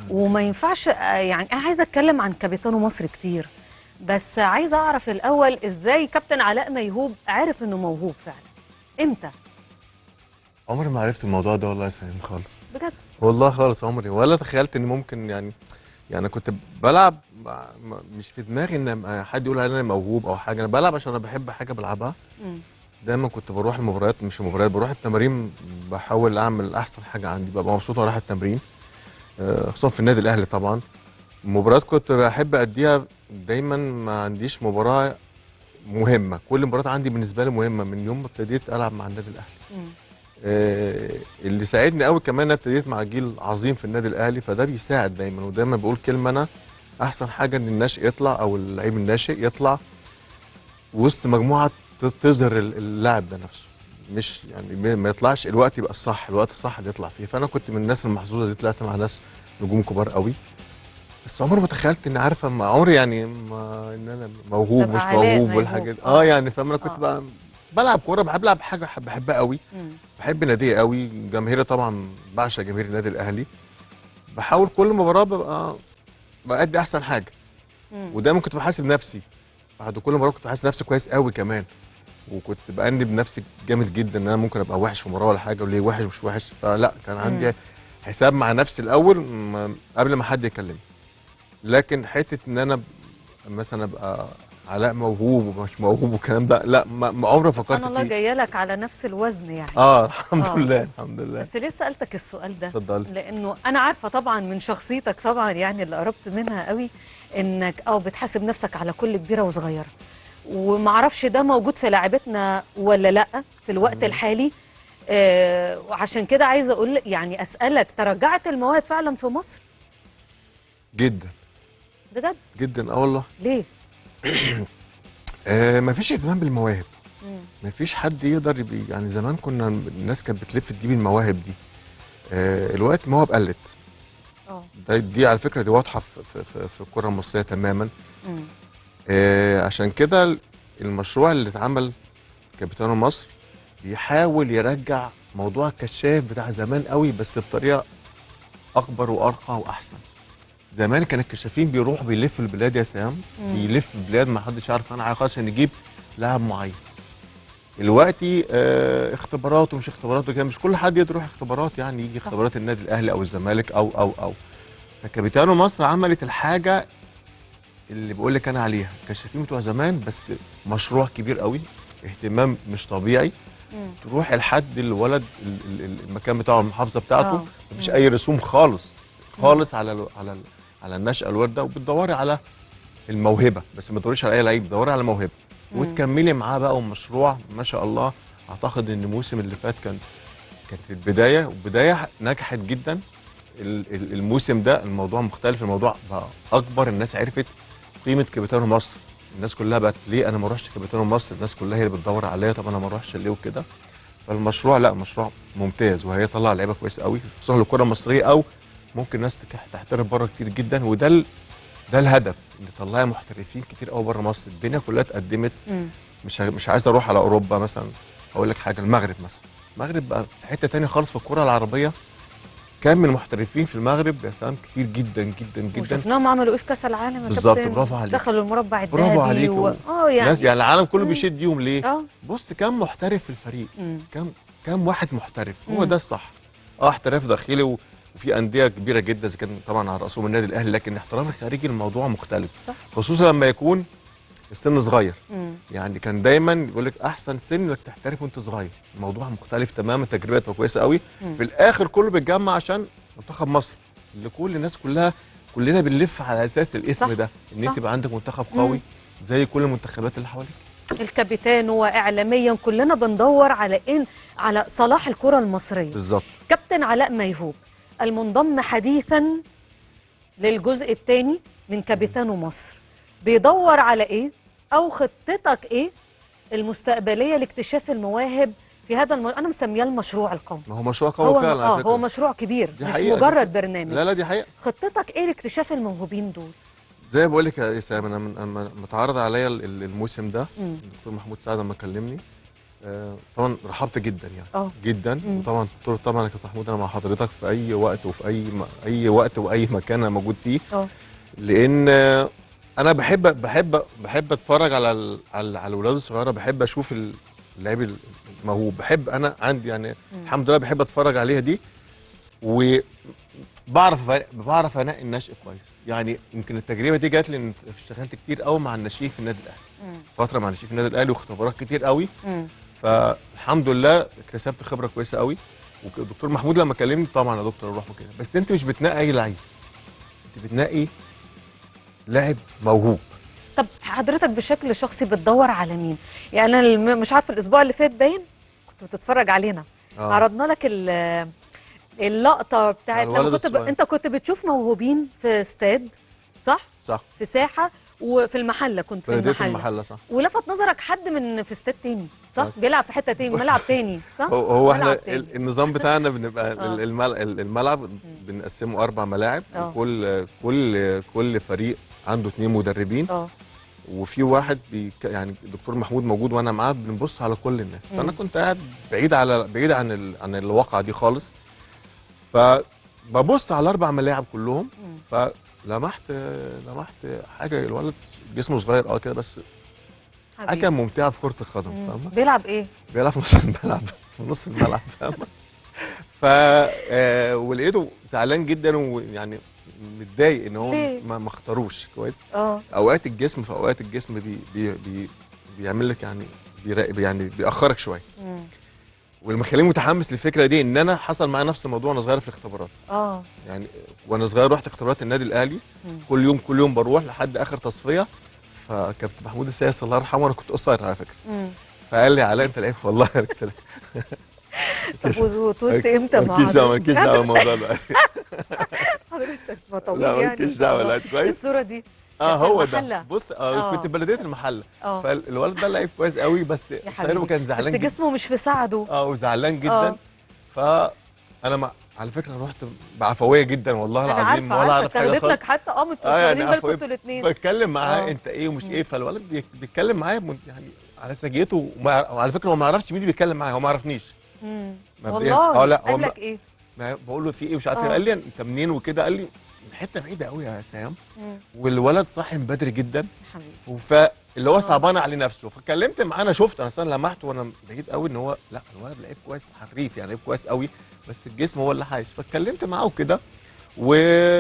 وما ينفعش آه، يعني انا عايزه اتكلم عن كابيتانو مصر كتير بس عايزه اعرف الاول ازاي كابتن علاء ميهوب عرف انه موهوب فعلا امتى عمري ما عرفت الموضوع ده والله يا سليم خالص بجد والله خالص عمري ولا تخيلت ان ممكن يعني يعني كنت بلعب مع- م- مش في دماغي ان حد يقول عليا انا موهوب او حاجه انا بلعب عشان انا بحب حاجه بلعبها مم. دايما كنت بروح المباريات مش المباريات بروح التمارين بحاول اعمل احسن حاجه عندي ببقى مبسوط وانا رايح التمرين آه، خصوصا في النادي الاهلي طبعا المباريات كنت بحب اديها دايما ما عنديش مباراه مهمه كل مباراه عندي بالنسبه لي مهمه من يوم ما ابتديت العب مع النادي الاهلي مم. آه، اللي ساعدني قوي كمان انا ابتديت مع جيل عظيم في النادي الاهلي فده بيساعد دايما ودايما بقول كلمه انا احسن حاجه ان الناشئ يطلع او اللعيب الناشئ يطلع وسط مجموعه ت- تظهر ال- اللاعب ده نفسه مش يعني ما- ما يطلعش الوقت يبقى الصح الوقت الصح اللي يطلع فيه فانا كنت من الناس المحظوظه دي طلعت مع ناس نجوم كبار قوي بس عمري ما تخيلت اني عارفه ما عمري يعني ما ان انا موهوب تبقى مش علاء موهوب موهوب. والحاجات دي. آه. اه يعني فاهم انا كنت آه. بقى بلعب كوره بحب العب حاجه بحب بحبها قوي مم. بحب ناديه قوي جماهيري طبعا بعشق جماهير النادي الاهلي بحاول كل مباراه ببقى بأدي احسن حاجه مم. ودايما كنت بحاسب نفسي بعد كل مباراه كنت بحاسب نفسي كويس قوي كمان وكنت بأنب نفسي جامد جدا ان انا ممكن ابقى وحش في مباراه ولا حاجه وليه وحش مش وحش فلا كان عندي مم. حساب مع نفسي الاول م- قبل ما حد يكلمني لكن حته ان انا ب- مثلا ابقى علاء موهوب ومش موهوب والكلام ده لا ما ما عمري ما فكرت سبحان الله فيه جايه لك على نفس الوزن يعني اه الحمد آه. لله الحمد لله بس ليه سالتك السؤال ده اتفضلي لانه انا عارفه طبعا من شخصيتك طبعا يعني اللي قربت منها قوي انك اه بتحاسب نفسك على كل كبيره وصغيره ومعرفش ده موجود في لاعبتنا ولا لا في الوقت الحالي آه وعشان كده عايزه اقول يعني اسالك تراجعت المواهب فعلا في مصر جدا بجد جدا اه والله ليه آه مفيش اهتمام بالمواهب مم. مفيش حد يقدر يبي يعني زمان كنا الناس كانت بتلف تجيب المواهب دي آه الوقت المواهب قلت اه ده دي على فكره دي واضحه في, في, في, في الكره المصريه تماما مم. آه عشان كده المشروع اللي اتعمل كابيتانو مصر بيحاول يرجع موضوع الكشاف بتاع زمان قوي بس بطريقه اكبر وارقى واحسن زمان كان الكشافين بيروحوا بيلفوا البلاد يا سام مم. بيلف البلاد ما حدش يعرف عنها حاجه خالص عشان يجيب لاعب معين دلوقتي آه اختبارات ومش اختبارات وكده مش كل حد يقدر يروح اختبارات يعني يجي صح. اختبارات النادي الاهلي او الزمالك او او او فكابيتانو مصر عملت الحاجه اللي بقول لك انا عليها الكشافين بتوع زمان بس مشروع كبير قوي اهتمام مش طبيعي مم. تروح لحد الولد ال- ال- ال- المكان بتاعه المحافظه بتاعته آه. مفيش مم. اي رسوم خالص خالص على ال على ال على النشأه الوارده وبتدوري على الموهبه بس ما تدوريش على اي لعيب دوري على موهبه مم. وتكملي معاه بقى ومشروع ما شاء الله اعتقد ان الموسم اللي فات كان كانت البدايه وبدايه نجحت جدا ال- ال- الموسم ده الموضوع مختلف الموضوع بقى اكبر الناس عرفت قيمه كابيتانو مصر الناس كلها بقت ليه انا ما اروحش كابيتانو مصر الناس كلها هي اللي بتدور عليا طب انا ما اروحش ليه وكده فالمشروع لا مشروع ممتاز وهيطلع لعيبه كويس قوي خصوصا للكره المصريه او ممكن ناس تك- تحترف بره كتير جدا وده ال... ده الهدف ان تطلعي محترفين كتير قوي بره مصر الدنيا كلها اتقدمت مم. مش ه- مش عايز اروح على اوروبا مثلا اقول لك حاجه المغرب مثلا المغرب بقى في حته تانية خالص في الكره العربيه كام من المحترفين في المغرب يا سلام كتير جدا جدا جدا وشفناهم عملوا ايه في كاس العالم يا بالظبط، كابتن؟ برافو عليك. دخلوا المربع الذهبي برافو عليك و... و- اه يعني ناس يعني العالم كله مم. بيشد يوم ليه اه بص كام محترف في الفريق مم. كام كام واحد محترف هو مم. ده الصح اه احتراف داخلي و- وفي انديه كبيره جدا اذا كان طبعا على راسهم النادي الاهلي لكن الاحتراف الخارجي الموضوع مختلف صح خصوصا لما يكون السن صغير مم. يعني كان دايما يقول لك احسن سن انك تحترف وانت صغير الموضوع مختلف تماما تجربه تبقى كويسه قوي مم. في الاخر كله بيتجمع عشان منتخب مصر اللي كل الناس كلها كلنا بنلف على اساس الاسم صح، ده ان صح. انت يبقى عندك منتخب قوي زي كل المنتخبات اللي حواليك الكابيتان واعلاميا كلنا بندور على ان على صلاح الكره المصريه بالظبط كابتن علاء ميهوب المنضم حديثا للجزء الثاني من كابيتانو مصر بيدور على ايه او خطتك ايه المستقبليه لاكتشاف المواهب في هذا الم... انا مسمياه المشروع القومي ما هو مشروع قوي هو فعلا اه على فكرة. هو مشروع كبير دي مش حقيقة. مجرد برنامج لا لا دي حقيقه خطتك ايه لاكتشاف الموهوبين دول زي ما بقول لك يا اسام انا من أما متعرض عليا ال- ال- الموسم ده مم. الدكتور محمود سعد لما كلمني آه، طبعا رحبت جدا يعني اه جدا مم. وطبعا دكتور طبعا يا كابتن محمود انا مع حضرتك في اي وقت وفي اي م... اي وقت واي مكان انا موجود فيه اه لان آه، انا بحب بحب بحب اتفرج على ال... على على الاولاد الصغيره بحب اشوف اللعيب الموهوب بحب انا عندي يعني مم. الحمد لله بحب اتفرج عليها دي وبعرف بعرف انقي النشء كويس يعني يمكن التجربه دي جات لي ان اشتغلت كتير قوي مع الناشئين في النادي الاهلي مم. فتره مع الناشئين في النادي الاهلي واختبارات كتير قوي مم. فالحمد لله اكتسبت خبره كويسه قوي والدكتور محمود لما كلمني طبعا يا دكتور روح وكده بس انت مش بتنقي اي لعيب انت بتنقي لاعب موهوب طب حضرتك بشكل شخصي بتدور على مين؟ يعني انا الم- مش عارفه الاسبوع اللي فات باين كنت بتتفرج علينا آه. عرضنا لك ال- اللقطه بتاعت الولد لما كنت ب... الصغير. انت كنت بتشوف موهوبين في استاد صح؟ صح في ساحه وفي المحله كنت في بلديه المحله المحله صح ولفت نظرك حد من في استاد تاني صح؟ صح. بيلعب في حته تاني ملعب تاني صح؟ هو, هو احنا ملعب تاني. ال- النظام بتاعنا بنبقى آه. ال- المل- ال- الملعب بنقسمه اربع ملاعب آه. وكل كل كل فريق عنده اثنين مدربين اه وفي واحد بي يعني الدكتور محمود موجود وانا معاه بنبص على كل الناس مم. فانا كنت قاعد بعيد على بعيد عن ال... عن الواقعه دي خالص فببص على الاربع ملاعب كلهم مم. فلمحت لمحت حاجه الولد جسمه صغير اه كده بس حبيبي. حاجه ممتعه في كره القدم مم. فاهمه بيلعب ايه؟ بيلعب في نص الملعب في نص الملعب فاهمه ف آه، ولقيته زعلان جدا ويعني متضايق ان هو ليه؟ ما ما اختاروش كويس اه اوقات الجسم في اوقات الجسم بي بي بي بيعمل لك يعني بيراقب يعني بيأخرك شويه مم. واللي مخليني متحمس للفكره دي ان انا حصل معايا نفس الموضوع وانا صغير في الاختبارات اه يعني وانا صغير رحت اختبارات النادي الاهلي مم. كل يوم كل يوم بروح لحد اخر تصفيه فكابتن محمود السيس الله يرحمه انا كنت قصير على فكره مم. فقال لي علاء انت لعيب والله قلت له طب وطولت امتى مع مالكيش دعوه حضرتك؟ مالكيش دعوه بالموضوع ده حضرتك ما طويل لا يعني مالكيش دعوه لا كويس الصوره دي اه كانت في هو المحلة. ده بص آه. آه كنت بلديه المحله اه فالولد ده لعيب كويس قوي بس يا قصير حبيبي وكان زعلان بس جدا جسمه مش مساعده اه وزعلان جدا آه. فانا مع... على فكره رحت بعفويه جدا والله انا العظيم عارفه ولا عارفه اعرف حاجه اتاخدت خالص لك حتى اه انتوا آه، يعني واخدين بالكم عفوية. انتوا الاثنين بتكلم معاه آه. انت ايه ومش مم. ايه فالولد بي- بيتكلم معايا من- يعني على سجيته وما... وعلى فكره هو ما يعرفش مين اللي بيتكلم معايا هو ما يعرفنيش مبدئياً. والله اه لا هو قال ما- لك ايه ما بقول له في ايه مش عارف ايه آه. قال لي انت منين وكده قال لي من حته بعيده قوي يا سام مم. والولد صاحي من بدري جدا يا حبيبي فاللي هو آه. صعبان عليه نفسه فكلمت معاه انا شفت انا اصلا لمحت وانا بعيد قوي ان هو لا الولد لعيب كويس حريف يعني لعيب كويس قوي بس الجسم هو اللي حايش فاتكلمت معاه وكده و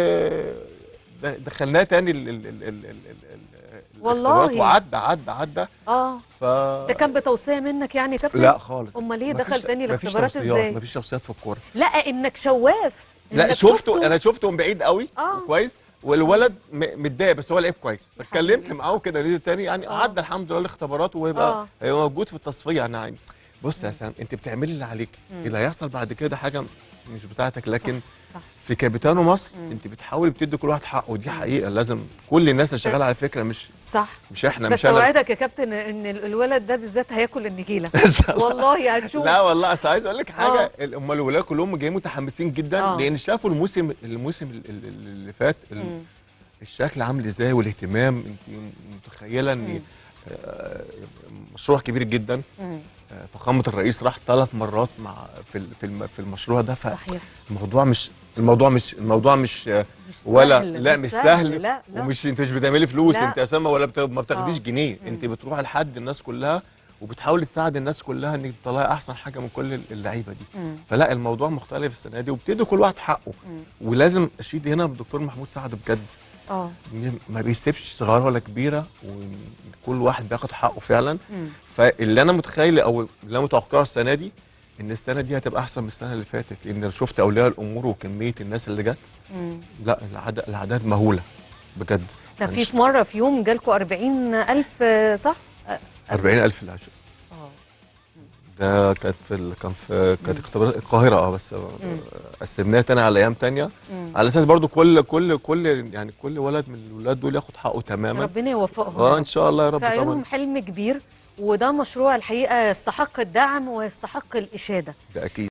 د- دخلناه تاني ال ال ال ال ال ال والله. الاختبارات وعدى عدى عدى اه ف ده كان بتوصيه منك يعني يا كابتن لا خالص امال ليه مفيش- دخل تاني مفيش الاختبارات توصيات، ازاي مفيش توصيات في الكوره لا انك شواف لا إنك شفته انا شفته من بعيد قوي آه. كويس والولد م- متضايق بس هو لعيب كويس يا فاتكلمت حبيبي. معاه كده نزل تاني يعني آه. عدى الحمد لله الاختبارات وهيبقى آه. هيبقى موجود في التصفيه يعني عادي بص يا سام انت بتعملي اللي عليك مم. اللي هيحصل بعد كده حاجه مش بتاعتك لكن صح في كابيتانو مصر مم. انت بتحاولي بتدي كل واحد حقه ودي حقيقه لازم كل الناس اللي شغاله على فكره مش صح مش احنا بس مش انا اوعدك يا كابتن ان ال- الولد ده بالذات هياكل النجيله إن شاء الله. والله هنشوف لا والله اصل عايز اقول لك حاجه آه. ال- هم الولاد كلهم جايين متحمسين جدا آه. لان شافوا الموسم الموسم ال- ال- اللي فات ال- مم. الشكل عامل ازاي والاهتمام انت متخيله مم. ان آه، مشروع كبير جدا مم. آه، فخامه الرئيس راح ثلاث مرات مع في ال- في الم- في المشروع ده صحيح فالموضوع مش الموضوع مش الموضوع مش آه، مش ولا سهل لا مش سهل, لا لا ومش انت مش بتعملي فلوس لا. انت اسامه ولا بت- ما بتاخديش آه. جنيه مم. انت بتروحي لحد الناس كلها وبتحاولي تساعد الناس كلها انك تطلعي احسن حاجه من كل اللعيبه دي مم. فلا الموضوع مختلف السنه دي وبتدي كل واحد حقه مم. ولازم اشيد هنا بالدكتور محمود سعد بجد اه إن ما بيسيبش صغيره ولا كبيره وكل واحد بياخد حقه فعلا مم. فاللي انا متخيل او اللي انا متوقعه السنه دي ان السنه دي هتبقى احسن من السنه اللي فاتت لان شفت اولياء الامور وكميه الناس اللي جت مم. لا العدد الاعداد مهوله بجد ده في معلش. في مره في يوم جالكوا 40000 صح؟ 40000 العشاء اه ده كانت في ال... كان في كانت اختبارات القاهره اه بس آه، قسمناها تاني على ايام تانية مم. على اساس برضو كل كل كل يعني كل ولد من الولاد دول ياخد حقه تماما ربنا يوفقهم اه ان شاء الله يا رب في عيونهم طبعا حلم كبير وده مشروع الحقيقه يستحق الدعم ويستحق الاشاده ده اكيد